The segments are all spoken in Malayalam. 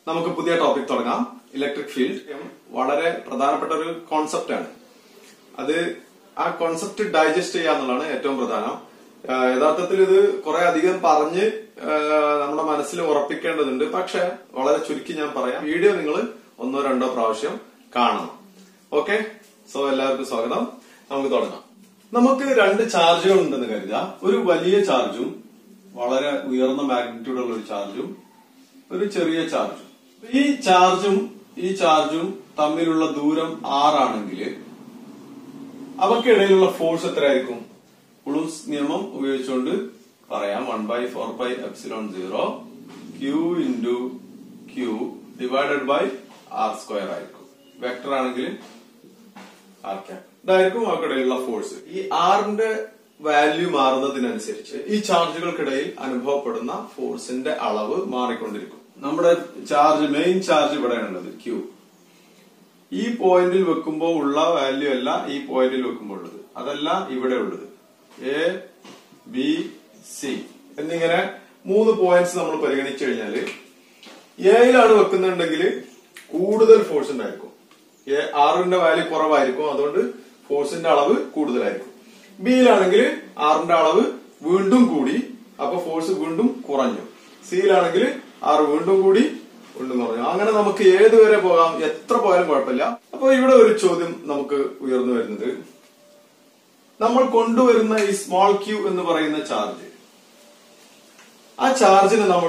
നമുക്ക് പുതിയ ടോപ്പിക് തുടങ്ങാം ഇലക്ട്രിക് ഫീൽഡ് വളരെ പ്രധാനപ്പെട്ട ഒരു കോൺസെപ്റ്റ് ആണ് അത് ആ കോൺസെപ്റ്റ് ഡൈജസ്റ്റ് ചെയ്യുക എന്നുള്ളതാണ് ഏറ്റവും പ്രധാനം ആ, യഥാർത്ഥത്തിൽ ഇത് കുറെ അധികം പറഞ്ഞ് ആ, നമ്മുടെ മനസ്സിൽ ഉറപ്പിക്കേണ്ടതുണ്ട് പക്ഷെ വളരെ ചുരുക്കി ഞാൻ പറയാം വീഡിയോ നിങ്ങൾ ഒന്നോ രണ്ടോ പ്രാവശ്യം കാണണം ഓക്കെ സോ എല്ലാവർക്കും സ്വാഗതം നമുക്ക് തുടങ്ങാം നമുക്ക് രണ്ട് ചാർജുകൾ ഉണ്ടെന്ന് കരുതുക ഒരു വലിയ ചാർജും വളരെ ഉയർന്ന മാഗ്നിറ്റ്യൂഡ് ഉള്ള ഒരു ചാർജും ഒരു ചെറിയ ചാർജും ഈ ചാർജും ഈ ചാർജും തമ്മിലുള്ള ദൂരം ആറാണെങ്കിൽ അവക്കിടയിലുള്ള ഫോഴ്സ് എത്രയായിരിക്കും കുളൂസ് നിയമം ഉപയോഗിച്ചുകൊണ്ട് പറയാം one by four by epsilon zero Q into Q divided by R square ആയിരിക്കും വെക്ടർ ആണെങ്കിൽ ആർ ക്യാപ് ഇതായിരിക്കും അവക്കിടയിലുള്ള ഫോഴ്സ് ഈ ആറിന്റെ വാല്യൂ മാറുന്നതിനനുസരിച്ച് ഈ ചാർജുകൾക്കിടയിൽ അനുഭവപ്പെടുന്ന ഫോഴ്സിന്റെ അളവ് മാറിക്കൊണ്ടിരിക്കും നമ്മുടെ ചാർജ് മെയിൻ ചാർജ് ഇവിടെയാണുള്ളത് ക്യൂ ഈ പോയിന്റിൽ വെക്കുമ്പോൾ ഉള്ള വാല്യൂ അല്ല ഈ പോയിന്റിൽ വെക്കുമ്പോൾ ഉള്ളത് അതല്ല ഇവിടെ ഉള്ളത് എ ബി സി എന്നിങ്ങനെ മൂന്ന് പോയിന്റ്സ് നമ്മൾ പരിഗണിച്ചു കഴിഞ്ഞാല് എയിലാണ് വെക്കുന്നുണ്ടെങ്കിൽ കൂടുതൽ ഫോഴ്സ് ഉണ്ടായിരിക്കും എ ആറിന്റെ വാല്യൂ കുറവായിരിക്കും അതുകൊണ്ട് ഫോഴ്സിന്റെ അളവ് കൂടുതലായിരിക്കും ബിയിലാണെങ്കിൽ ആറിന്റെ അളവ് വീണ്ടും കൂടി അപ്പൊ ഫോഴ്സ് വീണ്ടും കുറഞ്ഞു സിയിലാണെങ്കിൽ ആറ് വീണ്ടും കൂടി വീണ്ടും കുറഞ്ഞു അങ്ങനെ നമുക്ക് ഏത് വരെ പോകാം എത്ര പോയാലും കുഴപ്പമില്ല അപ്പൊ ഇവിടെ ഒരു ചോദ്യം നമുക്ക് ഉയർന്നു വരുന്നത് നമ്മൾ കൊണ്ടുവരുന്ന ഈ സ്മോൾ ക്യൂ എന്ന് പറയുന്ന ചാർജ് ആ ചാർജിനെ നമ്മൾ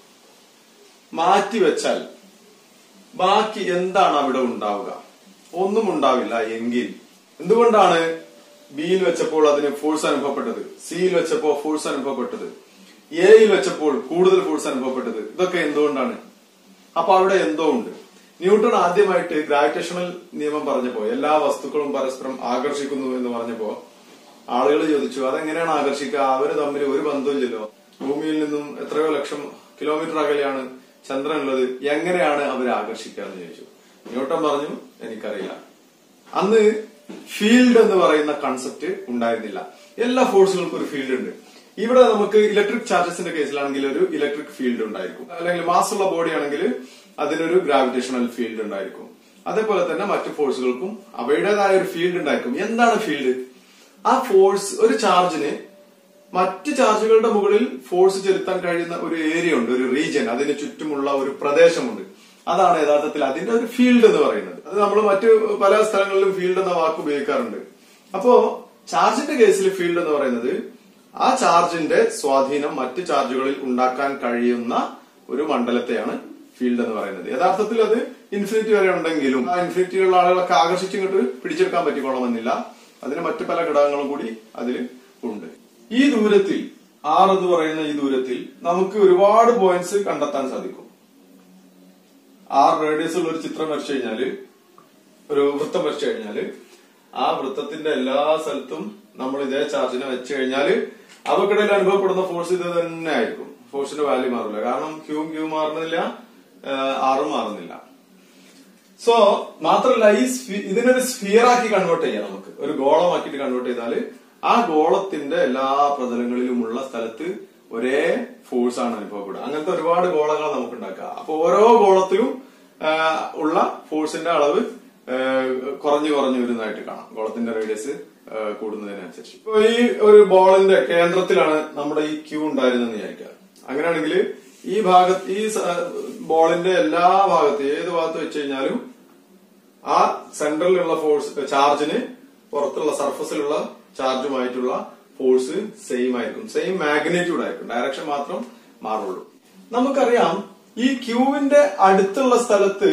മാറ്റിവെച്ചാൽ ബാക്കി എന്താണ് അവിടെ ഉണ്ടാവുക ഒന്നും ഉണ്ടാവില്ല എങ്കിൽ എന്തുകൊണ്ടാണ് ബിയിൽ വെച്ചപ്പോൾ അതിന് ഫോഴ്സ് അനുഭവപ്പെട്ടത് സിയിൽ വെച്ചപ്പോൾ ഫോഴ്സ് അനുഭവപ്പെട്ടത് എയിൽ വെച്ചപ്പോൾ കൂടുതൽ ഫോഴ്സ് അനുഭവപ്പെട്ടത് ഇതൊക്കെ എന്തുകൊണ്ടാണ് അപ്പൊ അവിടെ എന്തോ ഉണ്ട് ന്യൂട്ടൺ ആദ്യമായിട്ട് ഗ്രാവിറ്റേഷണൽ നിയമം പറഞ്ഞപ്പോ എല്ലാ വസ്തുക്കളും പരസ്പരം ആകർഷിക്കുന്നു എന്ന് പറഞ്ഞപ്പോ ആളുകൾ ചോദിച്ചു അതെങ്ങനെയാണ് ആകർഷിക്കുക അവര് തമ്മിൽ ഒരു ബന്ധമില്ലല്ലോ ഭൂമിയിൽ നിന്നും എത്രയോ ലക്ഷം കിലോമീറ്റർ അകലെയാണ് ചന്ദ്രൻ ഉള്ളത് എങ്ങനെയാണ് അവരെ ആകർഷിക്കുക എന്ന് ചോദിച്ചു ന്യൂട്ടൺ പറഞ്ഞു എനിക്കറിയില്ല അന്ന് ഫീൽഡ് എന്ന് പറയുന്ന കൺസെപ്റ്റ് ഉണ്ടായിരുന്നില്ല എല്ലാ ഫോഴ്സുകൾക്കും ഒരു ഫീൽഡ് ഉണ്ട് ഇവിടെ നമുക്ക് ഇലക്ട്രിക് ചാർജസിന്റെ കേസിലാണെങ്കിൽ ഒരു ഇലക്ട്രിക് ഫീൽഡ് ഉണ്ടായിരിക്കും അല്ലെങ്കിൽ മാസ് ഉള്ള ബോഡി ആണെങ്കിൽ അതിനൊരു ഗ്രാവിറ്റേഷണൽ ഫീൽഡ് ഉണ്ടായിരിക്കും അതേപോലെ തന്നെ മറ്റു ഫോഴ്സുകൾക്കും അവയുടേതായ ഒരു ഫീൽഡ് ഉണ്ടായിരിക്കും എന്താണ് ഫീൽഡ് ആ ഫോഴ്സ് ഒരു ചാർജിന് മറ്റ് ചാർജുകളുടെ മുകളിൽ ഫോഴ്സ് ചെലുത്താൻ കഴിയുന്ന ഒരു ഏരിയ ഉണ്ട് ഒരു റീജിയൻ അതിന് ചുറ്റുമുള്ള ഒരു പ്രദേശമുണ്ട് അതാണ് യഥാർത്ഥത്തിൽ അതിന്റെ ഒരു ഫീൽഡ് എന്ന് പറയുന്നത് അത് നമ്മൾ മറ്റു പല സ്ഥലങ്ങളിലും ഫീൽഡ് എന്ന വാക്ക് ഉപയോഗിക്കാറുണ്ട് അപ്പോ ചാർജിന്റെ കേസിൽ ഫീൽഡ് എന്ന് പറയുന്നത് ആ ചാർജിന്റെ സ്വാധീനം മറ്റ് ചാർജുകളിൽ ഉണ്ടാക്കാൻ കഴിയുന്ന ഒരു മണ്ഡലത്തെയാണ് ഫീൽഡ് എന്ന് പറയുന്നത് യഥാർത്ഥത്തിൽ അത് ഇൻഫിനിറ്റി വരെ ഉണ്ടെങ്കിലും ആ ഇൻഫിനിറ്റിയുള്ള ആളുകളൊക്കെ ആകർഷിച്ചിങ്ങോട്ട് പിടിച്ചെടുക്കാൻ പറ്റിക്കോളണമെന്നില്ല അതിന് മറ്റു പല ഘടകങ്ങളും കൂടി അതിൽ ഉണ്ട് ഈ ദൂരത്തിൽ ആർ എന്ന് പറയുന്ന ഈ ദൂരത്തിൽ നമുക്ക് ഒരുപാട് പോയിന്റ്സ് കണ്ടെത്താൻ സാധിക്കും ആർ റേഡിയസ് ഉള്ള ഒരു ചിത്രം വരച്ചു കഴിഞ്ഞാല് ഒരു വൃത്തം വരച്ചു കഴിഞ്ഞാല് ആ വൃത്തത്തിന്റെ എല്ലാ സ്ഥലത്തും നമ്മൾ ഇതേ ചാർജിനെ വെച്ച് കഴിഞ്ഞാല് അവക്കിടയിൽ അനുഭവപ്പെടുന്ന ഫോഴ്സ് ഇത് തന്നെ ആയിരിക്കും ഫോഴ്സിന്റെ വാല്യൂ മാറില്ല കാരണം ക്യൂവും ക്യൂ മാറുന്നില്ല ആറും മാറുന്നില്ല സോ മാത്രമല്ല ഈ സ്ഫി- ഇതിനൊരു സ്ഫിയർ ആക്കി കൺവേർട്ട് ചെയ്യാം നമുക്ക് ഒരു ഗോളമാക്കിയിട്ട് കൺവേർട്ട് ചെയ്താല് ആ ഗോളത്തിന്റെ എല്ലാ പ്രതലങ്ങളിലുമുള്ള സ്ഥലത്ത് ഒരേ ഫോഴ്സ് ആണ് അനുഭവപ്പെടുക അങ്ങനത്തെ ഒരുപാട് ഗോളങ്ങൾ നമുക്ക് ഉണ്ടാക്കാം അപ്പൊ ഓരോ ഗോളത്തിലും ആ, ഉള്ള ഫോഴ്സിന്റെ അളവ് ആ, കുറഞ്ഞു കുറഞ്ഞു വരുന്നതായിട്ട് കാണാം ഗോളത്തിന്റെ റേഡിയസ് കൂടുന്നതിനനുസരിച്ച് ഇപ്പൊ ഈ ഒരു ബോളിന്റെ കേന്ദ്രത്തിലാണ് നമ്മുടെ ഈ ക്യൂ ഉണ്ടായിരുന്നെന്ന് വിചാരിക്കുക അങ്ങനെയാണെങ്കിൽ ഈ ഭാഗത്ത് ഈ സ- ബോളിന്റെ എല്ലാ ഭാഗത്തും ഏത് ഭാഗത്ത് വെച്ച് കഴിഞ്ഞാലും ആ സെന്ററിലുള്ള ഫോഴ്സ് ചാർജിന് പുറത്തുള്ള സർഫസിലുള്ള ചാർജുമായിട്ടുള്ള ഫോഴ്സ് സെയിം ആയിരിക്കും സെയിം മാഗ്നറ്റ്യൂഡ് ആയിരിക്കും ഡയറക്ഷൻ മാത്രം മാറുള്ളൂ നമുക്കറിയാം ഈ ക്യൂവിന്റെ അടുത്തുള്ള സ്ഥലത്ത്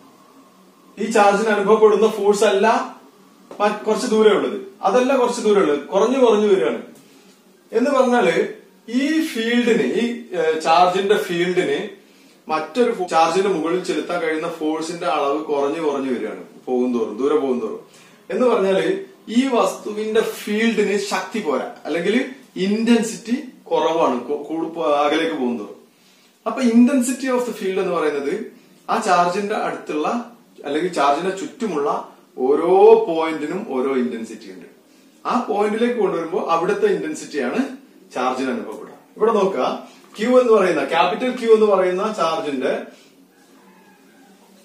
ഈ ചാർജിന് അനുഭവപ്പെടുന്ന ഫോഴ്സ് അല്ല മറ്റ് കുറച്ച് ദൂരെ ഉള്ളത് അതല്ല കുറച്ച് ദൂരെ ഉള്ളത് കുറഞ്ഞു കുറഞ്ഞു വരികയാണ് എന്ന് പറഞ്ഞാല് ഈ ഫീൽഡിന് ഈ ഏഹ്, ചാർജിന്റെ ഫീൽഡിന് മറ്റൊരു ഫോ- ചാർജിന്റെ മുകളിൽ ചെലുത്താൻ കഴിയുന്ന ഫോഴ്സിന്റെ അളവ് കുറഞ്ഞു കുറഞ്ഞു വരികയാണ് പോകുന്തോറും ദൂരെ പോകുന്തോറും എന്ന് പറഞ്ഞാല് ഈ വസ്തുവിന്റെ ഫീൽഡിന് ശക്തി പോരാ അല്ലെങ്കിൽ ഇന്റൻസിറ്റി കുറവാണ് കു- കൂടു- അകലേക്ക് പോകുന്തോറും അപ്പൊ ഇന്റൻസിറ്റി ഓഫ് ദ ഫീൽഡ് എന്ന് പറയുന്നത് ആ ചാർജിന്റെ അടുത്തുള്ള അല്ലെങ്കിൽ ചാർജിന്റെ ചുറ്റുമുള്ള ഓരോ പോയിന്റിനും ഓരോ ഇന്റൻസിറ്റി ഉണ്ട് ആ പോയിന്റിലേക്ക് കൊണ്ടുവരുമ്പോൾ അവിടുത്തെ ഇന്റൻസിറ്റിയാണ് ചാർജിന് അനുഭവപ്പെടുക ഇവിടെ നോക്കുക ക്യൂ എന്ന് പറയുന്ന ക്യാപിറ്റൽ ക്യൂ എന്ന് പറയുന്ന ചാർജിന്റെ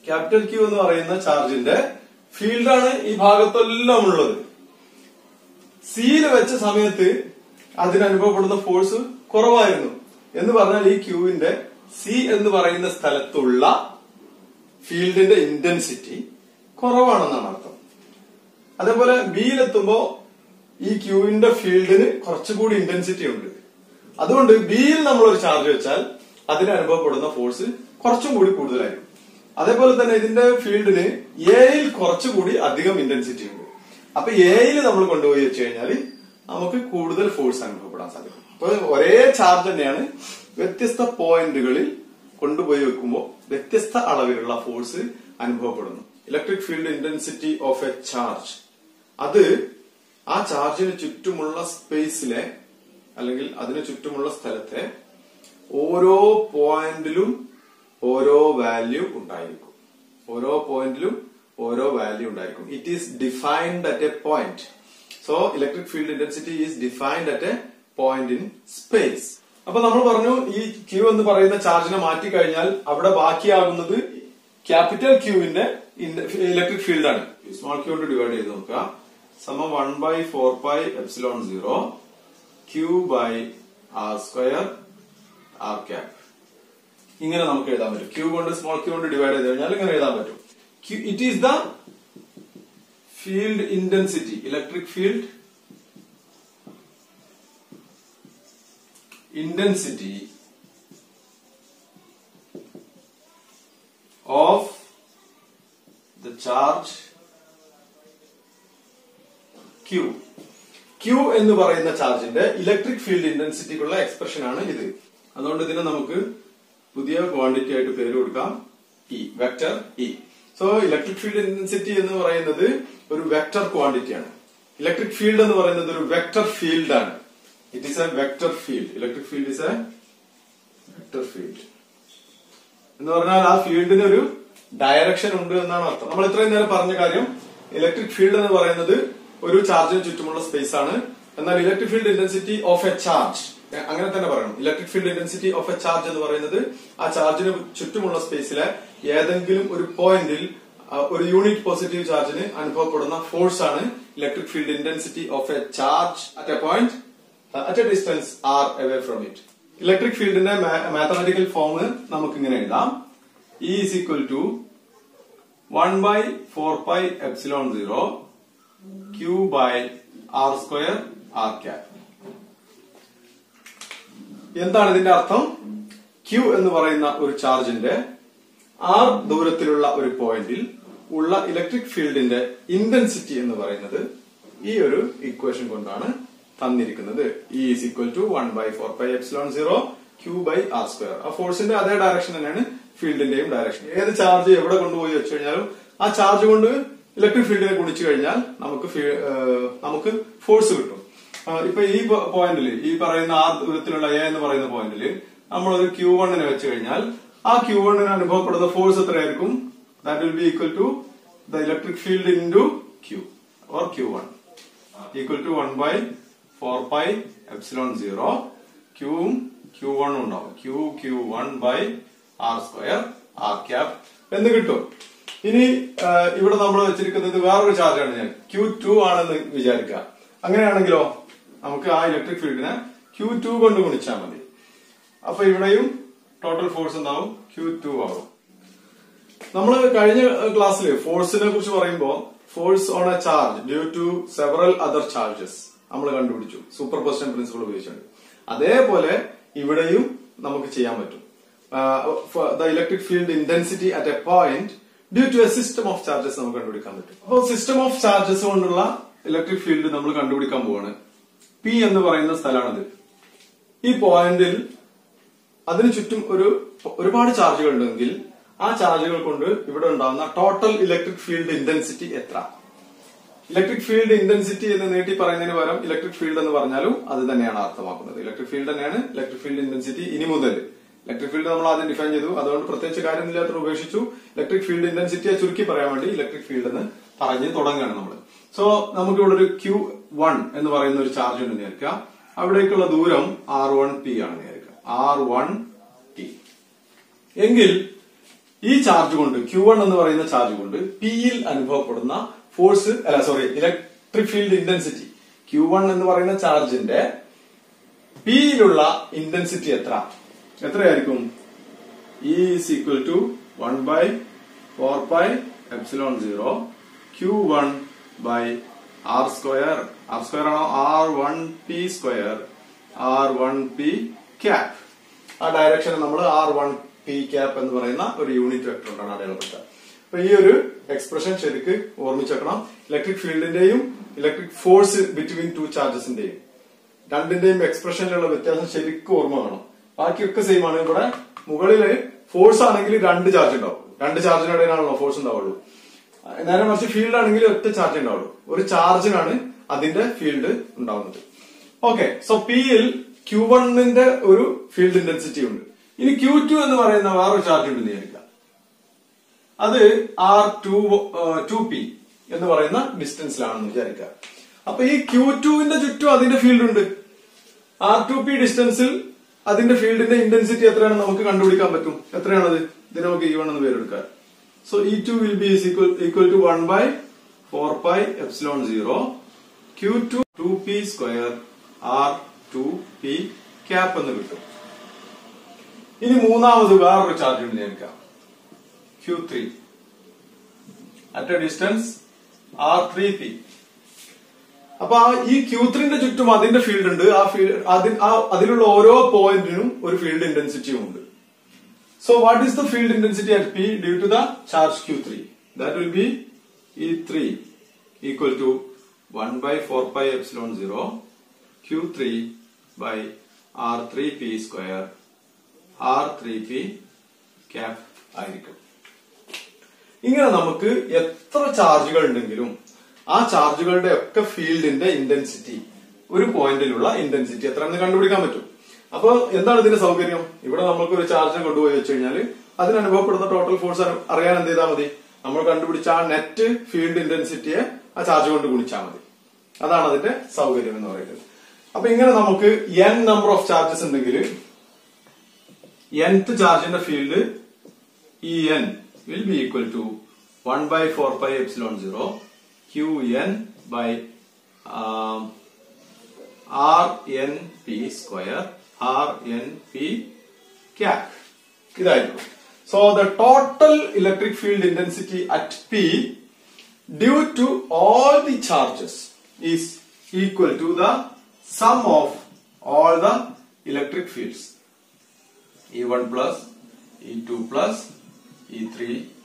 ക്യാപിറ്റൽ ക്യൂ എന്ന് പറയുന്ന ചാർജിന്റെ ഫീൽഡാണ് ഈ ഭാഗത്തെല്ലാം ഉള്ളത് സിയിൽ വെച്ച സമയത്ത് അതിന് അനുഭവപ്പെടുന്ന ഫോഴ്സ് കുറവായിരുന്നു എന്ന് പറഞ്ഞാൽ ഈ ക്യൂവിന്റെ സി എന്ന് പറയുന്ന സ്ഥലത്തുള്ള ഫീൽഡിന്റെ ഇന്റൻസിറ്റി കുറവാണെന്നാണ് അർത്ഥം അതേപോലെ ബിയിലെത്തുമ്പോ ഈ ക്യൂവിന്റെ ഫീൽഡിന് കുറച്ചുകൂടി ഇന്റൻസിറ്റി ഉണ്ട് അതുകൊണ്ട് ബിയിൽ നമ്മൾ ഒരു ചാർജ് വെച്ചാൽ അതിന് അനുഭവപ്പെടുന്ന ഫോഴ്സ് കുറച്ചും കൂടി കൂടുതലായിരിക്കും അതേപോലെ തന്നെ ഇതിന്റെ ഫീൽഡിന് എയിൽ കുറച്ചുകൂടി അധികം ഇന്റൻസിറ്റി ഉണ്ട് അപ്പൊ എയിൽ നമ്മൾ കൊണ്ടുപോയി വെച്ച് കഴിഞ്ഞാൽ നമുക്ക് കൂടുതൽ ഫോഴ്സ് അനുഭവപ്പെടാൻ സാധിക്കും അപ്പൊ ഒരേ ചാർജ് തന്നെയാണ് വ്യത്യസ്ത പോയിന്റുകളിൽ കൊണ്ടുപോയി വെക്കുമ്പോൾ വ്യത്യസ്ത അളവിലുള്ള ഫോഴ്സ് അനുഭവപ്പെടുന്നു electric field intensity of a charge അത് ആ ചാർജിന് ചുറ്റുമുള്ള സ്പേസിലെ അല്ലെങ്കിൽ അതിന് ചുറ്റുമുള്ള സ്ഥലത്തെ ഓരോ പോയിന്റിലും ഓരോ വാല്യൂ ഉണ്ടായിരിക്കും ഓരോ പോയിന്റിലും ഓരോ വാല്യൂ ഉണ്ടായിരിക്കും it is defined at a point so electric field intensity is defined at a point in space അപ്പൊ നമ്മൾ പറഞ്ഞു ഈ ക്യൂ എന്ന് പറയുന്ന ചാർജിനെ മാറ്റി കഴിഞ്ഞാൽ അവിടെ ബാക്കിയാകുന്നത് ക്യാപിറ്റൽ ക്യൂവിന്റെ ഇലക്ട്രിക് ഫീൽഡ് ആണ് സ്മോൾ ക്യൂ കൊണ്ട് ഡിവൈഡ് ചെയ്ത് നോക്കുക സമം one by four by epsilon zero Q by R square R cap ഇങ്ങനെ നമുക്ക് എഴുതാൻ പറ്റും ക്യൂ കൊണ്ട് സ്മോൾ ക്യൂ കൊണ്ട് ഡിവൈഡ് ചെയ്ത് കഴിഞ്ഞാൽ ഇങ്ങനെ എഴുതാൻ പറ്റും it is the field intensity electric field intensity of the charge Q. Q എന്ന് പറയുന്ന ചാർജിന്റെ ഇലക്ട്രിക് ഫീൽഡ് ഇന്റൻസിറ്റിക്കുള്ള എക്സ്പ്രഷൻ ആണ് ഇത് അതുകൊണ്ട് ഇതിനെ നമുക്ക് പുതിയ ക്വാണ്ടിറ്റി ആയിട്ട് പേര് കൊടുക്കാം E vector E so electric field intensity എന്ന് പറയുന്നത് ഒരു വെക്ടർ ക്വാണ്ടിറ്റി ആണ് ഇലക്ട്രിക് ഫീൽഡ് എന്ന് പറയുന്നത് ഒരു വെക്ടർ ഫീൽഡ് ആണ് it is a vector field electric field is a vector field എന്ന് പറഞ്ഞാൽ ആ ഫീൽഡിന് ഒരു ഡയറക്ഷൻ ഉണ്ട് എന്നാണ് അർത്ഥം നമ്മൾ ഇത്രയും നേരം പറഞ്ഞ കാര്യം ഇലക്ട്രിക് ഫീൽഡ് എന്ന് പറയുന്നത് ഒരു ചാർജിന് ചുറ്റുമുള്ള സ്പേസ് ആണ് എന്നാൽ electric field intensity of a charge അങ്ങനെ തന്നെ പറയണം electric field intensity of a charge എന്ന് പറയുന്നത് ആ ചാർജിന് ചുറ്റുമുള്ള സ്പേസിലെ ഏതെങ്കിലും ഒരു പോയിന്റിൽ ഒരു യൂണിറ്റ് പോസിറ്റീവ് ചാർജിന് അനുഭവപ്പെടുന്ന ഫോഴ്സ് ആണ് electric field intensity of a charge at a point at a distance R away from it electric ഫീൽഡിന്റെ മാത്തമാറ്റിക്കൽ ഫോം നമുക്ക് ഇങ്ങനെ എഴുതാം E is equal to one by four pi epsilon zero Q by R square R cap എന്താണ് ഇതിന്റെ അർത്ഥം ക്യൂ എന്ന് പറയുന്ന ഒരു ചാർജിന്റെ ആർ ദൂരത്തിലുള്ള ഒരു പോയിന്റിൽ ഉള്ള ഇലക്ട്രിക് ഫീൽഡിന്റെ ഇന്റൻസിറ്റി എന്ന് പറയുന്നത് ഈ ഒരു ഇക്വേഷൻ കൊണ്ടാണ് തന്നിരിക്കുന്നത് E is equal to one by four by epsilon zero Q by R square ആ ഫോഴ്സിന്റെ അതേ ഡയറക്ഷൻ തന്നെയാണ് ഫീൽഡിന്റെയും ഡയറക്ഷൻ ഏത് ചാർജ് എവിടെ കൊണ്ടുപോയി വെച്ച് കഴിഞ്ഞാലും ആ ചാർജ് കൊണ്ട് ഇലക്ട്രിക് ഫീൽഡിനെ ഗുണിച്ചു കഴിഞ്ഞാൽ നമുക്ക് ഫീ- ഏഹ് നമുക്ക് ഫോഴ്സ് കിട്ടും ആ, ഇപ്പൊ ഈ പോയിന്റിൽ ഈ പറയുന്ന ആ ദൂരത്തിലുള്ള എ എന്ന് പറയുന്ന പോയിന്റിൽ നമ്മൾ ഒരു ക്യൂ വണ്ണിനെ വെച്ച് കഴിഞ്ഞാൽ ആ ക്യൂ വണ്ണിന് അനുഭവപ്പെടുന്ന ഫോഴ്സ് എത്രയായിരിക്കും that will be equal to the electric field into Q or Q one equal to one by four pi epsilon zero ക്യൂവും ക്യൂ വണ്ണും ഉണ്ടാവും Q Q one by R square R cap എന്ന് കിട്ടും ഇനി ആ, ഇവിടെ നമ്മൾ വെച്ചിരിക്കുന്നത് വേറൊരു ചാർജാണ് ഞാൻ ക്യൂ ടു ആണെന്ന് വിചാരിക്കുക അങ്ങനെയാണെങ്കിലോ നമുക്ക് ആ ഇലക്ട്രിക് ഫീൽഡിനെ ക്യൂ ടു കൊണ്ട് ഗുണിച്ചാൽ മതി അപ്പൊ ഇവിടെയും ടോട്ടൽ ഫോഴ്സ് എന്താവും ക്യൂ ടു ആവും നമ്മൾ കഴിഞ്ഞ ക്ലാസ്സിൽ ഫോഴ്സിനെ കുറിച്ച് പറയുമ്പോൾ force on a charge due to several other charges നമ്മൾ കണ്ടുപിടിച്ചു സൂപ്പർ പൊസിഷൻ പ്രിൻസിപ്പിൾ ഉപയോഗിച്ചുകൊണ്ട് അതേപോലെ ഇവിടെയും നമുക്ക് ചെയ്യാൻ പറ്റും the electric field intensity at a point due to a system of charges നമുക്ക് കണ്ടുപിടിക്കാൻ പറ്റും അപ്പോൾ സിസ്റ്റം ഓഫ് ചാർജസ് കൊണ്ടുള്ള ഇലക്ട്രിക് ഫീൽഡ് നമ്മൾ കണ്ടുപിടിക്കാൻ പോവാണ് പി എന്ന് പറയുന്ന സ്ഥലമാണിത് ഈ പോയിന്റിൽ അതിനു ചുറ്റും ഒരു ഒരുപാട് ചാർജുകൾ ഉണ്ടെങ്കിൽ ആ ചാർജുകൾ കൊണ്ട് ഇവിടെ ഉണ്ടാകുന്ന ടോട്ടൽ ഇലക്ട്രിക് ഫീൽഡ് ഇന്റൻസിറ്റി എത്ര ഇലക്ട്രിക് ഫീൽഡ് ഇന്റൻസിറ്റി എന്ന് നീട്ടി പറയുന്നതിന് പകരം ഇലക്ട്രിക് ഫീൽഡ് എന്ന് പറഞ്ഞാലും അത് തന്നെയാണ് അർത്ഥമാക്കുന്നത് ഇലക്ട്രിക് ഫീൽഡ് തന്നെയാണ് ഇലക്ട്രിക് ഫീൽഡ് ഇന്റൻസിറ്റി ഇനി മുതൽ ഇലക്ട്രിക് ഫീൽഡ് നമ്മൾ ആദ്യം ഡിഫൈൻ ചെയ്തു അതുകൊണ്ട് പ്രത്യേകിച്ച് കാര്യമില്ലാത്ത ഉപേക്ഷിച്ചു ഇലക്ട്രിക് ഫീൽഡ് ഇന്റൻസിറ്റിയെ ചുരുക്കി പറയാൻ വേണ്ടി ഇലക്ട്രിക് ഫീൽഡ് എന്ന് പറഞ്ഞ് തുടങ്ങുകയാണ് നമ്മൾ സോ നമുക്ക് ഇവിടെ ഒരു ക്യൂ വൺ എന്ന് പറയുന്ന ഒരു ചാർജ് ഉണ്ട് വിചാരിക്കുക അവിടേക്കുള്ള ദൂരം ആർ വൺ പി ആണ് വിചാരിക്കുക ആർ വൺ ടി എങ്കിൽ ഈ ചാർജ് കൊണ്ട് ക്യൂ വൺ എന്ന് പറയുന്ന ചാർജ് കൊണ്ട് പിയിൽ അനുഭവപ്പെടുന്ന ഫോഴ്സ് അല്ല sorry electric field intensity Q one എന്ന് പറയുന്ന ചാർജിന്റെ പിയിലുള്ള ഇന്റൻസിറ്റി എത്ര എത്രയായിരിക്കും E is equal to one by four by epsilon zero Q one by R square R square ആണോ R one P square R one P cap ആ ഡയറക്ഷൻ നമ്മൾ ആർ വൺ പി ക്യാപ് എന്ന് പറയുന്ന ഒരു യൂണിറ്റ് വെക്ടർ കൊണ്ടാണ് അടയാളപ്പെടുത്തുക അപ്പൊ ഈ ഒരു എക്സ്പ്രഷൻ ശരിക്ക് ഓർമ്മിച്ചേക്കണം ഇലക്ട്രിക് ഫീൽഡിന്റെയും ഇലക്ട്രിക് ഫോഴ്സ് ബിറ്റ്വീൻ ടു ചാർജസിന്റെയും രണ്ടിന്റെയും എക്സ്പ്രഷനിലുള്ള വ്യത്യാസം ശരിക്കും ഓർമ്മ വേണം ബാക്കിയൊക്കെ സെയിം ആണ് ഇവിടെ മുകളില് ഫോഴ്സ് ആണെങ്കിൽ രണ്ട് ചാർജ് ഉണ്ടാവും രണ്ട് ചാർജിനിടയിലാണല്ലോ ഫോഴ്സ് ഉണ്ടാവുള്ളൂ നേരെ മറിച്ച് ഫീൽഡ് ആണെങ്കിൽ ഒറ്റ ചാർജ് ഉണ്ടാവുള്ളൂ ഒരു ചാർജിനാണ് അതിന്റെ ഫീൽഡ് ഉണ്ടാവുന്നത് ഓക്കെ സോ പിയിൽ ക്യൂ വണ്ണിന്റെ ഒരു ഫീൽഡ് ഇന്റൻസിറ്റി ഉണ്ട് ഇനി ക്യൂ ടു എന്ന് പറയുന്ന വേറൊരു ചാർജ് ഉണ്ട് വിചാരിക്കുക അത് ആർ ടു ടു പി എന്ന് പറയുന്ന ഡിസ്റ്റൻസിലാണെന്ന് വിചാരിക്കുക അപ്പൊ ഈ ക്യൂ ടുവിന്റെ ചുറ്റും അതിന്റെ ഫീൽഡ് ഉണ്ട് ആർ ടു പി ഡിസ്റ്റൻസിൽ അതിന്റെ ഫീൽഡിന്റെ ഇന്റൻസിറ്റി എത്രയാണെന്ന് നമുക്ക് കണ്ടുപിടിക്കാൻ പറ്റും എത്രയാണത് ഇതിന് നമുക്ക് ഇ വൺ എന്ന് പേരെടുക്കാം so E two will be equal equal to one by four pi epsilon zero Q two two P square R two P cap എന്ന് കിട്ടും ഇനി മൂന്നാമത് വേറൊരു ചാർജ് ഉണ്ട് ഞങ്ങൾക്ക് Q three at a distance R three P അപ്പൊ ആ ഈ ക്യൂ ത്രീന്റെ ചുറ്റും അതിന്റെ ഫീൽഡ് ഉണ്ട് ആ ഫീൽഡ് അതിലുള്ള ഓരോ പോയിന്റിനും ഒരു ഫീൽഡ് ഇന്റൻസിറ്റിയും ഉണ്ട് so what is the field intensity at P due to the charge Q three that will be E three equal to one by four pi epsilon zero Q three by R three P square R three P cap ആയിരിക്കും ഇങ്ങനെ നമുക്ക് എത്ര ചാർജുകൾ ഉണ്ടെങ്കിലും ആ ചാർജുകളുടെ ഒക്കെ ഫീൽഡിന്റെ ഇന്റൻസിറ്റി ഒരു പോയിന്റിലുള്ള ഇന്റൻസിറ്റി എത്രയെന്ന് കണ്ടുപിടിക്കാൻ പറ്റും അപ്പൊ എന്താണ് ഇതിന്റെ സൗകര്യം ഇവിടെ നമുക്ക് ഒരു ചാർജ് കൊണ്ടുപോയി വെച്ച് കഴിഞ്ഞാൽ അതിന് അനുഭവപ്പെടുന്ന ടോട്ടൽ ഫോഴ്സ് അറിയാൻ എന്ത് ചെയ്താൽ മതി നമ്മൾ കണ്ടുപിടിച്ച ആ നെറ്റ് ഫീൽഡ് ഇന്റൻസിറ്റിയെ ആ ചാർജ് കൊണ്ട് ഗുണിച്ചാൽ മതി അതാണ് അതിന്റെ സൗകര്യം എന്ന് പറയുന്നത് അപ്പൊ ഇങ്ങനെ നമുക്ക് എൻ നമ്പർ ഓഫ് ചാർജസ് ഉണ്ടെങ്കിൽ nth ചാർജിന്റെ field E N will be equal to one by four by epsilon zero Q N by R N P square R N P cap ഇതായിരിക്കും so the total electric field intensity at P due to all the charges is equal to the sum of all the electric fields E1 plus, E2 plus, E3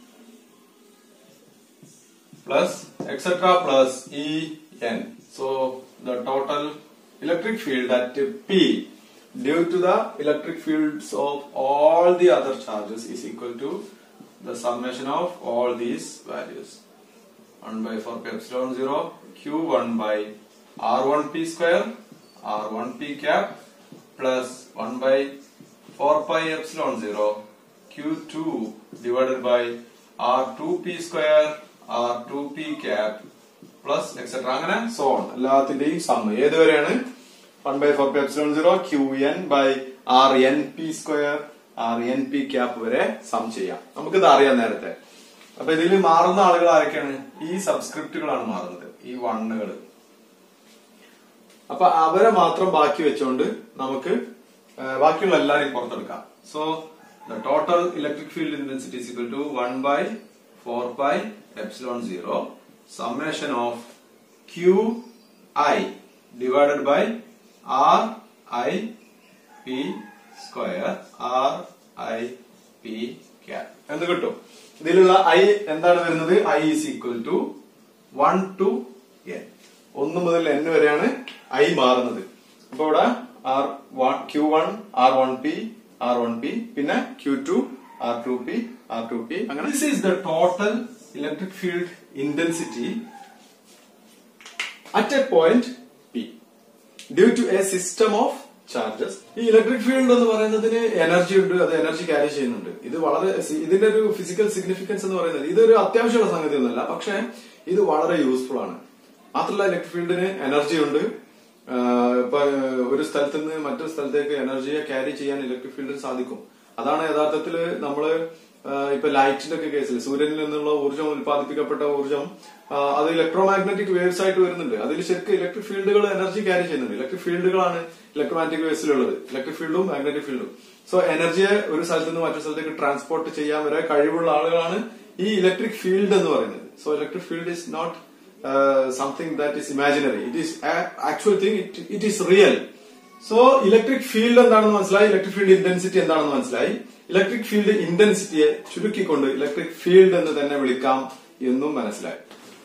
plus, etc. plus En. So, the total electric field at P due to the electric fields of all the other charges is equal to the summation of all these values. 1 by 4 pi epsilon 0 q1 by r1p square r1p cap plus 1 by 4 pi epsilon 0 q2 divided by r2p square r2p cap plus etcetera അങ്ങനെ സോ ഓൺ എല്ലാത്തിന്റെയും സം ഏതുവരെയാണ് one by four P epsilon zero Q N by R N P square R N P cap വരെ സം ചെയ്യാം നമുക്കിത് അറിയാം നേരത്തെ അപ്പൊ ഇതിൽ മാറുന്ന ആളുകൾ ആരൊക്കെയാണ് ഈ സബ്സ്ക്രിപ്റ്റുകളാണ് മാറുന്നത് ഈ വണ്ണുകൾ അപ്പൊ അവരെ മാത്രം ബാക്കി വെച്ചുകൊണ്ട് നമുക്ക് ബാക്കിയുള്ള എല്ലാരെയും പുറത്തെടുക്കാം so the total electric field intensity is equal to 1 by 4 pi epsilon 0 summation of q i divided by r i p square r i p cap എന്ന് കിട്ടും ഇതിലുള്ള i എന്താണ് വരുന്നത് i is equal to 1 to n ഒന്ന് മുതൽ n വരെയാണ് i മാറുന്നത് അപ്പൊ ഇവിടെ R one Q one R one P R one P പിന്നെ Q two R two P R two P അങ്ങനെ this is the total electric field intensity at a point P due to a system of charges ഈ ഇലക്ട്രിക് ഫീൽഡ് എന്ന് പറയുന്നതിന് എനർജി ഉണ്ട് അത് എനർജി ക്യാരി ചെയ്യുന്നുണ്ട് ഇത് വളരെ ഇതിന്റെ ഒരു ഫിസിക്കൽ സിഗ്നിഫിക്കൻസ് എന്ന് പറയുന്നത് ഇതൊരു അത്യാവശ്യമുള്ള സംഗതി ഒന്നുമല്ല പക്ഷെ ഇത് വളരെ യൂസ്ഫുൾ ആണ് മാത്രമല്ല ഇലക്ട്രിക് ഫീൽഡിന് എനർജി ഉണ്ട് ഇപ്പൊ ഒരു സ്ഥലത്ത് നിന്ന് മറ്റൊരു സ്ഥലത്തേക്ക് എനർജിയെ ക്യാരി ചെയ്യാൻ ഇലക്ട്രിക് ഫീൽഡിന് സാധിക്കും അതാണ് യഥാർത്ഥത്തിൽ നമ്മള് ആ, ഇപ്പൊ ലൈറ്റിന്റെ ഒക്കെ കേസിൽ സൂര്യനിൽ നിന്നുള്ള ഊർജ്ജം ഉൽപ്പാദിപ്പിക്കപ്പെട്ട ഊർജ്ജം ആ, അത് ഇലക്ട്രോ മാഗ്നറ്റിക് വേവ്സ് ആയിട്ട് വരുന്നുണ്ട് അതിൽ ശരിക്കും ഇലക്ട്രിക് ഫീൽഡുകൾ എനർജി ക്യാരി ചെയ്യുന്നുണ്ട് ഇലക്ട്രിക് ഫീൽഡുകളാണ് ഇലക്ട്രോ മാഗ്നറ്റിക് വേവ്സിലുള്ളത് ഇലക്ട്രിക് ഫീൽഡും മാഗ്നറ്റിക് ഫീൽഡും സോ എനർജിയെ ഒരു സ്ഥലത്ത് നിന്ന് മറ്റൊരു സ്ഥലത്തേക്ക് ട്രാൻസ്പോർട്ട് ചെയ്യാൻ വരെ കഴിവുള്ള ആളുകളാണ് ഈ ഇലക്ട്രിക് ഫീൽഡ് എന്ന് പറയുന്നത് so electric field is not something that is imaginary it is actual thing it is real so electric field എന്താണെന്ന് മനസ്സിലായി ഇലക്ട്രിക് ഫീൽഡ് ഇന്റൻസിറ്റി എന്താണെന്ന് മനസ്സിലായി ഇലക്ട്രിക് ഫീൽഡ് ഇന്റൻസിറ്റിയെ ചുരുക്കിക്കൊണ്ട് ഇലക്ട്രിക് ഫീൽഡ് എന്ന് തന്നെ വിളിക്കാം എന്നും മനസ്സിലായി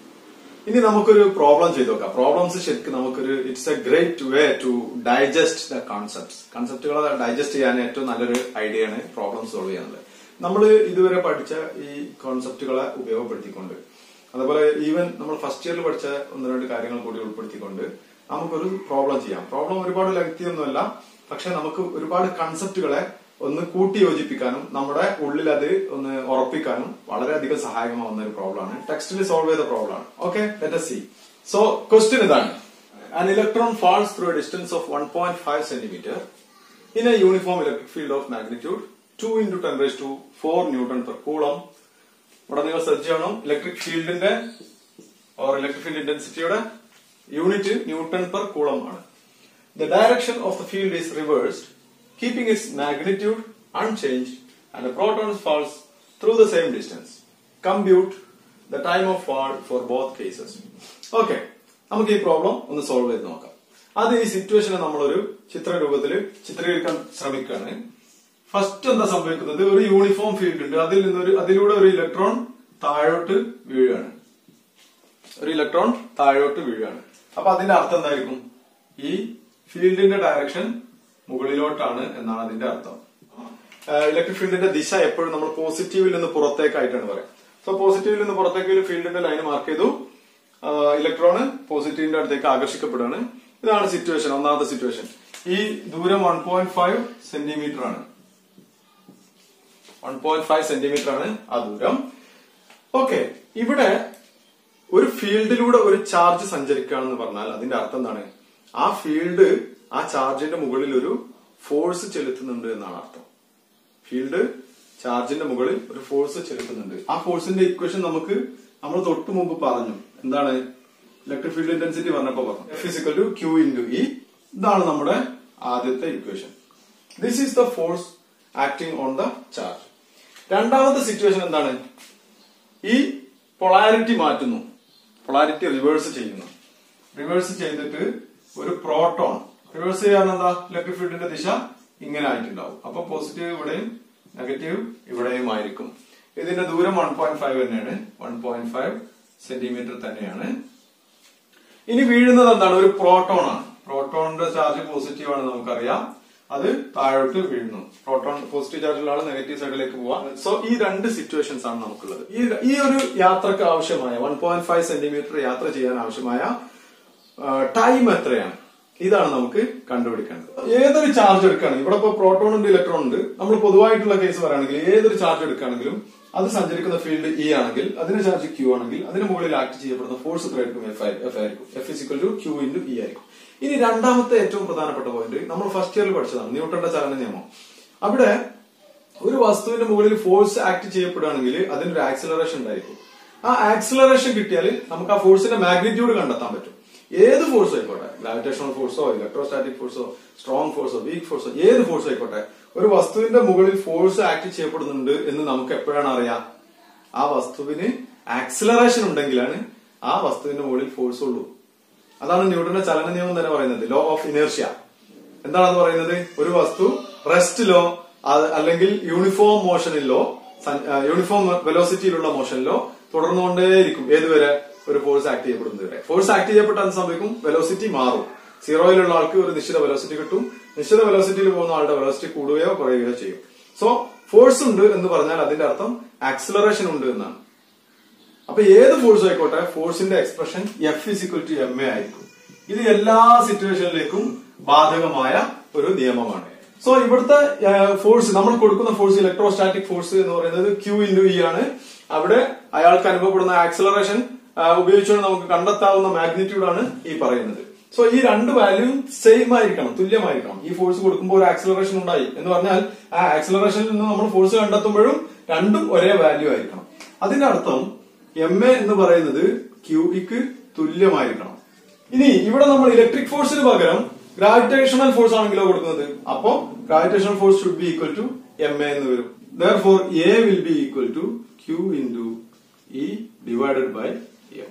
ഇനി നമുക്കൊരു പ്രോബ്ലം ചെയ്ത് നോക്കാം പ്രോബ്ലംസ് ശരിക്കും നമുക്കൊരു it's a great way to digest the concepts കൺസെപ്റ്റുകളെ ഡൈജസ്റ്റ് ചെയ്യാൻ ഏറ്റവും നല്ലൊരു ഐഡിയ ആണ് പ്രോബ്ലം സോൾവ് ചെയ്യുന്നത് നമ്മൾ ഇതുവരെ പഠിച്ച ഈ കോൺസെപ്റ്റുകളെ ഉപയോഗപ്പെടുത്തിക്കൊണ്ട് അതുപോലെ ഈവൻ നമ്മൾ ഫസ്റ്റ് ഇയറിൽ പഠിച്ച ഒന്ന് രണ്ട് കാര്യങ്ങൾ കൂടി ഉൾപ്പെടുത്തിക്കൊണ്ട് നമുക്കൊരു പ്രോബ്ലം ചെയ്യാം പ്രോബ്ലം ഒരുപാട് ലെങ്തി ഒന്നുമല്ല പക്ഷെ നമുക്ക് ഒരുപാട് കൺസെപ്റ്റുകളെ ഒന്ന് കൂട്ടി യോജിപ്പിക്കാനും നമ്മുടെ ഉള്ളിൽ അത് ഒന്ന് ഉറപ്പിക്കാനും വളരെയധികം സഹായകമാവുന്ന ഒരു പ്രോബ്ലമാണ് ടെക്സ്റ്റിൽ സോൾവ് ചെയ്ത പ്രോബ്ലമാണ് okay let see so question ഇതാണ് An electron falls through a distance of 1.5 centimeter in a uniform electric field of magnitude 2 into 10 raised to 4 Newton per coulomb. ഇവിടെ നിങ്ങൾ സെർച്ച് ചെയ്യണം ഇലക്ട്രിക് ഫീൽഡിന്റെ ഓർ ഇലക്ട്രിക് ഫീൽഡ് ഇന്റൻസിറ്റിയുടെ യൂണിറ്റ് ന്യൂട്ടൺ പെർ കൂളം ആണ് the direction of the field is reversed keeping its magnitude unchange and the protons falls through the same distance compute the time of fall for both cases okay നമുക്ക് ഈ പ്രോബ്ലം ഒന്ന് സോൾവ് ചെയ്ത് നോക്കാം അത് ഈ സിറ്റുവേഷനെ നമ്മളൊരു ചിത്രരൂപത്തിൽ ചിത്രീകരിക്കാൻ ശ്രമിക്കുകയാണ് ഫസ്റ്റ് എന്താ സംഭവിക്കുന്നത് ഒരു യൂണിഫോം ഫീൽഡ് ഉണ്ട് അതിൽ നിന്നൊരു അതിലൂടെ ഒരു ഇലക്ട്രോൺ താഴോട്ട് വീഴുകയാണ് ഒരു ഇലക്ട്രോൺ താഴോട്ട് വീഴുകയാണ് അപ്പൊ അതിന്റെ അർത്ഥം എന്തായിരിക്കും ഈ ഫീൽഡിന്റെ ഡയറക്ഷൻ മുകളിലോട്ടാണ് എന്നാണ് അതിന്റെ അർത്ഥം ഇലക്ട്രിക് ഫീൽഡിന്റെ ദിശ എപ്പോഴും നമ്മൾ പോസിറ്റീവിൽ നിന്ന് പുറത്തേക്കായിട്ടാണ് പറയാം സോ പോസിറ്റീവിൽ നിന്ന് പുറത്തേക്ക് ഒരു ഫീൽഡിന്റെ ലൈൻ മാർക്ക് ചെയ്തു ഇലക്ട്രോണ് പോസിറ്റീവിന്റെ അടുത്തേക്ക് ആകർഷിക്കപ്പെടുകയാണ് ഇതാണ് സിറ്റുവേഷൻ ഒന്നാമത്തെ സിറ്റുവേഷൻ ഈ ദൂരം വൺ പോയിന്റ് ഫൈവ് സെന്റിമീറ്റർ ആണ് വൺ പോയിന്റ് ഫൈവ് സെന്റിമീറ്റർ ആണ് ആ ദൂരം ഓക്കെ ഇവിടെ ഒരു ഫീൽഡിലൂടെ ഒരു ചാർജ് സഞ്ചരിക്കുകയാണെന്ന് പറഞ്ഞാൽ അതിന്റെ അർത്ഥം എന്താണ് ആ ഫീൽഡ് ആ ചാർജിന്റെ മുകളിൽ ഒരു ഫോഴ്സ് ചെലുത്തുന്നുണ്ട് എന്നാണ് അർത്ഥം ഫീൽഡ് ചാർജിന്റെ മുകളിൽ ഒരു ഫോഴ്സ് ചെലുത്തുന്നുണ്ട് ആ ഫോഴ്സിന്റെ ഇക്വേഷൻ നമുക്ക് നമ്മൾ തൊട്ടു മുമ്പ് പറഞ്ഞു എന്താണ് ഇലക്ട്രിക് ഫീൽഡ് ഇന്റൻസിറ്റി പറഞ്ഞപ്പോ പറഞ്ഞു F is equal to Q into E ഇതാണ് നമ്മുടെ ആദ്യത്തെ equation this is the force acting on the charge രണ്ടാമത്തെ സിറ്റുവേഷൻ എന്താണ് ഈ പൊളാരിറ്റി മാറ്റുന്നു പൊളാരിറ്റി റിവേഴ്സ് ചെയ്യുന്നു റിവേഴ്സ് ചെയ്തിട്ട് ഒരു പ്രോട്ടോൺ റിവേഴ്സ് ചെയ്യാൻ എന്താ ഇലക്ട്രിക് ഫീൽഡിന്റെ ദിശ ഇങ്ങനെ ആയിട്ടുണ്ടാവും അപ്പൊ പോസിറ്റീവ് ഇവിടെയും നെഗറ്റീവ് ഇവിടെയും ആയിരിക്കും ഇതിന്റെ ദൂരം വൺ പോയിന്റ് ഫൈവ് തന്നെയാണ് വൺ പോയിന്റ് ഫൈവ് സെന്റിമീറ്റർ തന്നെയാണ് ഇനി വീഴുന്നത് എന്താണ് ഒരു പ്രോട്ടോൺ ആണ് പ്രോട്ടോണിന്റെ ചാർജ് പോസിറ്റീവ് ആണ് നമുക്കറിയാം അത് താഴോട്ട് വീഴുന്നു പ്രോട്ടോൺ പോസിറ്റീവ് ചാർജുള്ള ആൾ നെഗറ്റീവ് സൈഡിലേക്ക് പോവാം സോ ഈ രണ്ട് സിറ്റുവേഷൻസ് ആണ് നമുക്കുള്ളത് ഈ ഈ ഒരു യാത്രക്ക് ആവശ്യമായ വൺ പോയിന്റ് ഫൈവ് സെന്റിമീറ്റർ യാത്ര ചെയ്യാൻ ആവശ്യമായ ടൈം എത്രയാണ് ഇതാണ് നമുക്ക് കണ്ടുപിടിക്കേണ്ടത് ഏതൊരു ചാർജ് എടുക്കുകയാണെങ്കിൽ ഇവിടെ ഇപ്പോൾ പ്രോട്ടോൺ ഉണ്ട് ഇലക്ട്രോൺ ഉണ്ട് നമ്മൾ പൊതുവായിട്ടുള്ള കേസ് പറയുകയാണെങ്കിൽ ഏതൊരു ചാർജ് എടുക്കുകയാണെങ്കിലും അത് സഞ്ചരിക്കുന്ന ഫീൽഡ് ഇ ആണെങ്കിൽ അതിന്റെ ചാർജ് ക്യൂ ആണെങ്കിൽ അതിന് മുകളിൽ ആക്ട് ചെയ്യപ്പെടുന്ന ഫോഴ്സ് എത്രയായിരിക്കും എഫ് എഫ് ആയിരിക്കും F is equal to Q into E ആയിരിക്കും ഇനി രണ്ടാമത്തെ ഏറ്റവും പ്രധാനപ്പെട്ട പോയിന്റ് നമ്മൾ ഫസ്റ്റ് ഇയറിൽ പഠിച്ചതാണ് ന്യൂട്ടന്റെ ചലന നിയമം അവിടെ ഒരു വസ്തുവിന്റെ മുകളിൽ ഫോഴ്സ് ആക്ട് ചെയ്യപ്പെടുകയാണെങ്കിൽ അതിനൊരു ആക്സിലറേഷൻ ഉണ്ടായിരിക്കും ആ ആക്സിലറേഷൻ കിട്ടിയാൽ നമുക്ക് ആ ഫോഴ്സിന്റെ മാഗ്നിറ്റ്യൂഡ് കണ്ടെത്താൻ പറ്റും ഏത് ഫോഴ്സ് ആയിക്കോട്ടെ ഗ്രാവിറ്റേഷണൽ ഫോഴ്സോ ഇലക്ട്രോസ്റ്റാറ്റിക് ഫോഴ്സോ സ്ട്രോങ് ഫോഴ്സോ വീക്ക് ഫോഴ്സോ ഏത് ഫോഴ്സ് ആയിക്കോട്ടെ ഒരു വസ്തുവിന്റെ മുകളിൽ ഫോഴ്സ് ആക്ട് ചെയ്യപ്പെടുന്നുണ്ട് എന്ന് നമുക്ക് എപ്പോഴാണ് അറിയാം ആ വസ്തുവിന് ആക്സിലറേഷൻ ഉണ്ടെങ്കിലാണ് ആ വസ്തുവിന്റെ മുകളിൽ ഫോഴ്സ് ഉള്ളൂ അതാണ് ന്യൂട്ടന്റെ ചലന നിയമം തന്നെ പറയുന്നത് ലോ ഓഫ് ഇനേർഷ്യ എന്താണെന്ന് പറയുന്നത് ഒരു വസ്തു റെസ്റ്റിലോ അല്ലെങ്കിൽ യൂണിഫോം മോഷനിലോ യൂണിഫോം വെലോസിറ്റിയിലുള്ള മോഷനിലോ തുടർന്നുകൊണ്ടേയിരിക്കും ഏതുവരെ ഒരു ഫോഴ്സ് ആക്ട് ചെയ്യപ്പെടുന്നത് വരെ ഫോഴ്സ് ആക്ട് ചെയ്യപ്പെട്ടാൽ എന്ത് സംഭവിക്കും വെലോസിറ്റി മാറും സീറോയിലുള്ള ആൾക്ക് ഒരു നിശ്ചിത വെലോസിറ്റി കിട്ടും നിശ്ചിത വെലോസിറ്റിയിൽ പോകുന്ന ആളുടെ വെലോസിറ്റി കൂടുകയോ കുറയുകയോ ചെയ്യും സോ ഫോഴ്സ് ഉണ്ട് എന്ന് പറഞ്ഞാൽ അതിന്റെ അർത്ഥം ആക്സിലറേഷൻ ഉണ്ട് എന്നാണ് അപ്പൊ ഏത് ഫോഴ്സ് ആയിക്കോട്ടെ ഫോഴ്സിന്റെ expression F is equal to M A ആയിരിക്കും ഇത് എല്ലാ സിറ്റുവേഷനിലേക്കും ബാധകമായ ഒരു നിയമമാണ് സോ ഇവിടുത്തെ ഫോഴ്സ് നമ്മൾ കൊടുക്കുന്ന ഫോഴ്സ് ഇലക്ട്രോസ്റ്റാറ്റിക് ഫോഴ്സ് എന്ന് പറയുന്നത് ക്യൂ ഇൻറ്റു ഇ ആണ് അവിടെ അയാൾക്ക് അനുഭവപ്പെടുന്ന ആക്സിലറേഷൻ ഉപയോഗിച്ചുകൊണ്ട് നമുക്ക് കണ്ടെത്താവുന്ന മാഗ്നിറ്റ്യൂഡ് ആണ് ഈ പറയുന്നത് സോ ഈ രണ്ട് വാല്യൂ സെയിം ആയിരിക്കണം തുല്യമായിരിക്കണം ഈ ഫോഴ്സ് കൊടുക്കുമ്പോൾ ഒരു ആക്സിലറേഷൻ ഉണ്ടായി എന്ന് പറഞ്ഞാൽ ആ ആക്സിലറേഷനിൽ നിന്ന് നമ്മൾ ഫോഴ്സ് കണ്ടെത്തുമ്പോഴും രണ്ടും ഒരേ വാല്യൂ ആയിരിക്കണം അതിന്റെ അർത്ഥം എം എ എന്ന് പറയുന്നത് ക്യൂഇക്ക് തുല്യമായിരിക്കണം ഇനി ഇവിടെ നമ്മൾ ഇലക്ട്രിക് ഫോഴ്സിന് പകരം ഗ്രാവിറ്റേഷണൽ ഫോഴ്സ് ആണെങ്കിലോ കൊടുക്കുന്നത് അപ്പോ gravitational force should be equal to M A എന്ന് വരും therefore A will be equal to Q into E divided by M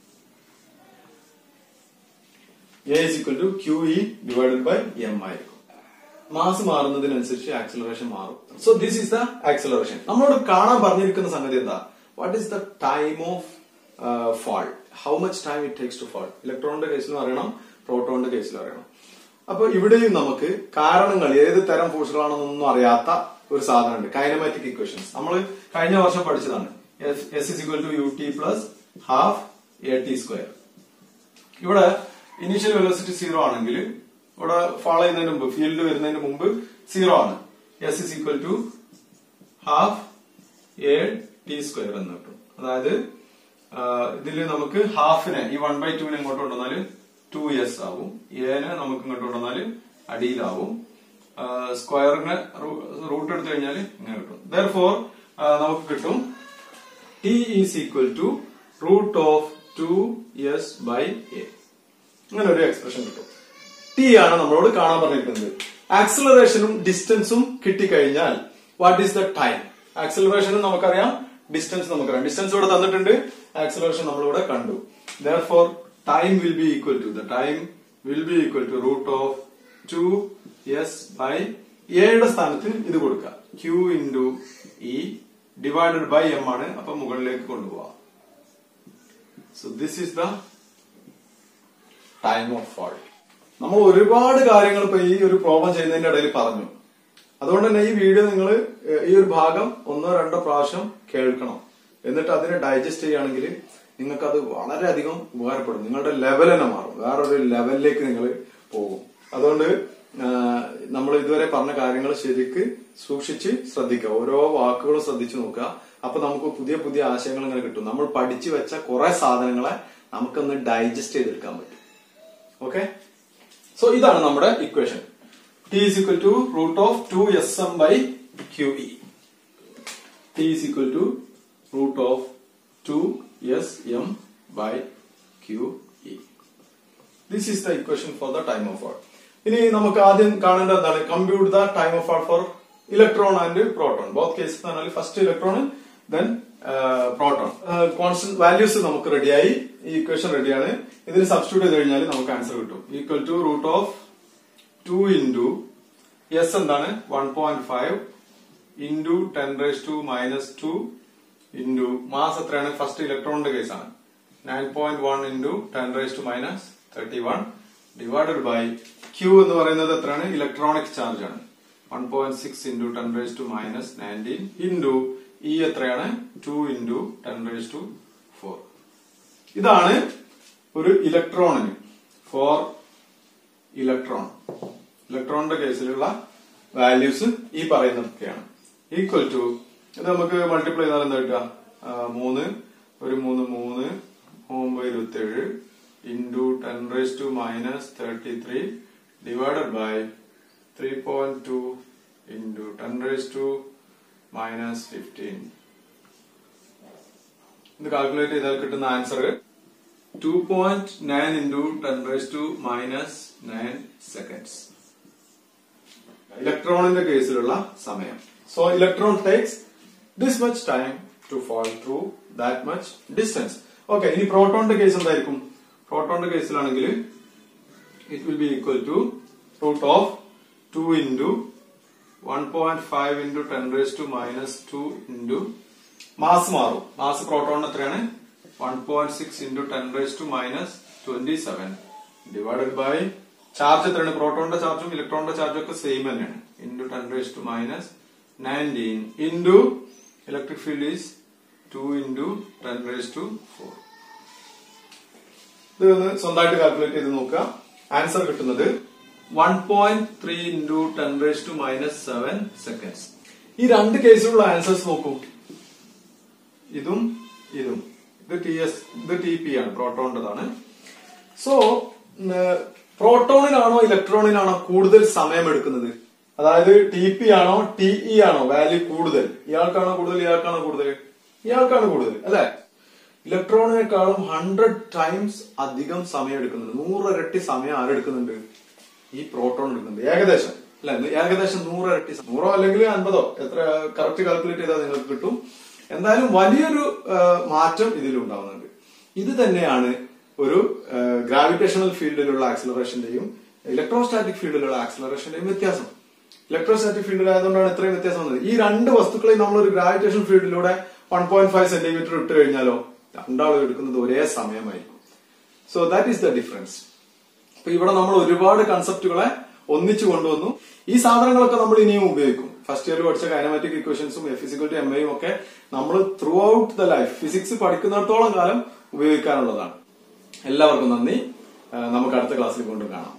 A is equal to Q E divided by M ആയിരിക്കും മാസ് മാറുന്നതിനനുസരിച്ച് ആക്സിലറേഷൻ മാറും so this is the acceleration നമ്മളോട് കാണാൻ പറഞ്ഞിരിക്കുന്ന സംഗതി എന്താ what is the time of fall how much time it takes to fall ഇലക്ട്രോണിന്റെ കേസിലും അറിയണം പ്രോട്ടോണിന്റെ കേസിലും അറിയണം അപ്പൊ ഇവിടെയും നമുക്ക് കാരണങ്ങൾ ഏത് തരം ഫോഴ്സുകളാണെന്നൊന്നും അറിയാത്ത ഒരു സാധനമുണ്ട് കൈനമാറ്റിക് ഇക്വേഷൻസ് നമ്മൾ കഴിഞ്ഞ വർഷം പഠിച്ചതാണ് S is equal to U T plus half A T square ഇവിടെ ഇനീഷ്യൽ വെലോസിറ്റി സീറോ ആണെങ്കിൽ ഇവിടെ ഫാളോ ചെയ്യുന്നതിന് മുമ്പ് ഫീൽഡ് വരുന്നതിന് മുമ്പ് സീറോ ആണ് S is equal to half A T square എന്ന് കിട്ടും അതായത് ഇതിൽ നമുക്ക് ഹാഫിനെ ഈ വൺ ബൈ ടുവിനെ ഇങ്ങോട്ട് കൊണ്ടുവന്നാല് ടു എസ് ആവും എനെ നമുക്ക് ഇങ്ങോട്ട് കൊണ്ടുവന്നാല് അടിയിലാവും സ്ക്വയറിന് റൂട്ട് എടുത്തു കഴിഞ്ഞാൽ ഇങ്ങനെ കിട്ടും ദർ ഫോർ നമുക്ക് കിട്ടും T is equal to root of two S by A അങ്ങനെ ഒരു എക്സ്പ്രഷൻ കിട്ടും ടി ആണ് നമ്മളോട് കാണാൻ പറഞ്ഞിരിക്കുന്നത് ആക്സിലറേഷനും ഡിസ്റ്റൻസും കിട്ടിക്കഴിഞ്ഞാൽ വാട്ട് ഈസ് ദ ടൈം ആക്സിലറേഷനും നമുക്കറിയാം ഡിസ്റ്റൻസ് നമുക്കറിയാം ഡിസ്റ്റൻസ് ഇവിടെ തന്നിട്ടുണ്ട് ആക്സിലറേഷൻ നമ്മളിവിടെ കണ്ടു therefore time will be equal to the time will be equal to root of two S by എയുടെ സ്ഥാനത്ത് ഇത് കൊടുക്കുക Q into E divided by M ആണ് അപ്പൊ മുകളിലേക്ക് കൊണ്ടുപോവാം so this is the time of fall നമ്മൾ ഒരുപാട് കാര്യങ്ങൾ ഇപ്പൊ ഈ ഒരു പ്രോബ്ലം ചെയ്യുന്നതിന്റെ ഇടയിൽ പറഞ്ഞു അതുകൊണ്ട് തന്നെ ഈ വീഡിയോ നിങ്ങൾ ഈ ഒരു ഭാഗം ഒന്നോ രണ്ടോ പ്രാവശ്യം കേൾക്കണം എന്നിട്ട് അതിനെ ഡൈജസ്റ്റ് ചെയ്യുകയാണെങ്കിൽ നിങ്ങൾക്ക് അത് വളരെയധികം ഉപകാരപ്പെടും നിങ്ങളുടെ ലെവൽ തന്നെ മാറും വേറൊരു ലെവലിലേക്ക് നിങ്ങൾ പോകും അതുകൊണ്ട് നമ്മൾ ഇതുവരെ പറഞ്ഞ കാര്യങ്ങൾ ശരിക്ക് സൂക്ഷിച്ച് ശ്രദ്ധിക്കുക ഓരോ വാക്കുകളും ശ്രദ്ധിച്ചു നോക്കുക അപ്പൊ നമുക്ക് പുതിയ പുതിയ ആശയങ്ങൾ ഇങ്ങനെ കിട്ടും നമ്മൾ പഠിച്ചു വെച്ച കുറെ സാധനങ്ങളെ നമുക്കൊന്ന് ഡൈജസ്റ്റ് ചെയ്തെടുക്കാൻ പറ്റും ഓക്കെ സോ ഇതാണ് നമ്മുടെ equation T is equal to root of 2sm by qe t is equal to root of 2sm by qe this is the equation for the time of fault ഇനി നമുക്ക് ആദ്യം കാണേണ്ട എന്താണ് compute the time of fall for electron and proton both cases പറഞ്ഞാൽ first electron then proton constant values നമുക്ക് റെഡിയായി ഈ ഇക്വേഷൻ റെഡിയാണ് ഇതിന് സബ്സ്റ്റിറ്റ്യൂട്ട് ചെയ്ത് കഴിഞ്ഞാൽ നമുക്ക് ആൻസർ കിട്ടും equal to root of two into S എന്താണ് one point five into ten raise to minus two into mass എത്രയാണ് ഫസ്റ്റ് ഇലക്ട്രോണിന്റെ കേസാണ് nine point one into ten raise to minus thirty one divided by Q എന്ന് പറയുന്നത് എത്രയാണ് ഇലക്ട്രോണിക് ചാർജ് ആണ് one point six into ten raise to minus nineteen into E എത്രയാണ് two into ten raise to four ഇതാണ് ഒരു ഇലക്ട്രോണിന് ഫോർ ഇലക്ട്രോൺ ഇലക്ട്രോണിന്റെ കേസിലുള്ള വാല്യൂസ് ഈ പറയുന്നതൊക്കെയാണ് ഈക്വൽ ടു ഇത് നമുക്ക് മൾട്ടിപ്ലൈ ചെയ്താൽ എന്താ കിട്ടുക ആ, മൂന്ന് ഒരു മൂന്ന് മൂന്ന് ഒമ്പത് ഇരുപത്തി ഏഴ് into ten raise to minus thirty three divided by three point two into ten raise to minus fifteen ഇത് കാൽക്കുലേറ്റ് ചെയ്താൽ കിട്ടുന്ന answer two point nine into ten raise to minus nine seconds ഇലക്ട്രോണിന്റെ കേസിലുള്ള സമയം so electron takes this much time to fall through that much distance okay ഇനി പ്രോട്ടോണിന്റെ കേസ് എന്തായിരിക്കും പ്രോട്ടോണിന്റെ കേസിലാണെങ്കിൽ it will be equal to root of two into one point five into ten raise to minus two into mass മാറും മാസ് പ്രോട്ടോണിന് എത്രയാണ് one point six into ten raise to minus twenty seven divided by charge എത്രയാണ് പ്രോട്ടോണിന്റെ ചാർജും ഇലക്ട്രോണിന്റെ ചാർജും ഒക്കെ സെയിം തന്നെയാണ് into ten raise to minus nineteen into electric field is two into ten raise to four ഇത് ഒന്ന് സ്വന്തമായിട്ട് കാൽക്കുലേറ്റ് ചെയ്ത് നോക്കുക ആൻസർ കിട്ടുന്നത് one point three into ten raise to minus seven seconds ഈ രണ്ട് കേസിലുള്ള ആൻസേഴ്സ് നോക്കൂ ഇതും ഇതും ഇത് ടി എസ് ഇത് ടി പി ആണ് പ്രോട്ടോണിന്റെതാണ് സോ പ്രോട്ടോണിനാണോ ഇലക്ട്രോണിനാണോ കൂടുതൽ സമയം എടുക്കുന്നത് അതായത് ടി പി ആണോ ടി ഇ ആണോ വാല്യൂ കൂടുതൽ ഇയാൾക്കാണോ കൂടുതൽ ഇയാൾക്കാണോ കൂടുതൽ ഇയാൾക്കാണ് കൂടുതൽ അല്ലെ ഇലക്ട്രോണിനേക്കാളും ഹൺഡ്രഡ് ടൈംസ് അധികം സമയം എടുക്കുന്നുണ്ട് നൂറിരട്ടി സമയം ആരെടുക്കുന്നുണ്ട് ഈ പ്രോട്ടോൺ എടുക്കുന്നുണ്ട് ഏകദേശം അല്ലെ ഏകദേശം നൂറിരട്ടി സ- നൂറോ അല്ലെങ്കിൽ അൻപതോ എത്ര കറക്റ്റ് കാൽക്കുലേറ്റ് ചെയ്താൽ നിങ്ങൾക്ക് കിട്ടും എന്തായാലും വലിയൊരു ആ, മാറ്റം ഇതിലുണ്ടാവുന്നുണ്ട് ഇത് തന്നെയാണ് ഒരു ഗ്രാവിറ്റേഷണൽ ഫീൽഡിലുള്ള ആക്സിലറേഷന്റെയും ഇലക്ട്രോസ്റ്റാറ്റിക് ഫീൽഡിലുള്ള ആക്സിലറേഷന്റെയും വ്യത്യാസം ഇലക്ട്രോസ്റ്റാറ്റിക് ഫീൽഡിലായതുകൊണ്ടാണ് ഇത്രയും വ്യത്യാസം വന്നത് ഈ രണ്ട് വസ്തുക്കളെയും നമ്മൾ ഒരു ഗ്രാവിറ്റേഷൻ ഫീൽഡിലൂടെ വൺ പോയിന്റ് ഫൈവ് സെന്റിമീറ്റർ ഇട്ട് കഴിഞ്ഞാലോ രണ്ടാളും എടുക്കുന്നത് ഒരേ സമയമായിരിക്കും so that is the difference അപ്പൊ ഇവിടെ നമ്മൾ ഒരുപാട് കൺസെപ്റ്റുകളെ ഒന്നിച്ചു കൊണ്ടുവന്നു ഈ സാധനങ്ങളൊക്കെ നമ്മൾ ഇനിയും ഉപയോഗിക്കും ഫസ്റ്റ് ഇയറിൽ പഠിച്ച കൈനമാറ്റിക് ഇക്വേഷൻസും ഫിസിക്കൽ എം ഐയും ഒക്കെ നമ്മൾ throughout the life physics പഠിക്കുന്നിടത്തോളം കാലം ഉപയോഗിക്കാനുള്ളതാണ് എല്ലാവർക്കും നന്ദി ആ, നമുക്ക് അടുത്ത ക്ലാസ്സിൽ കൊണ്ടു കാണാം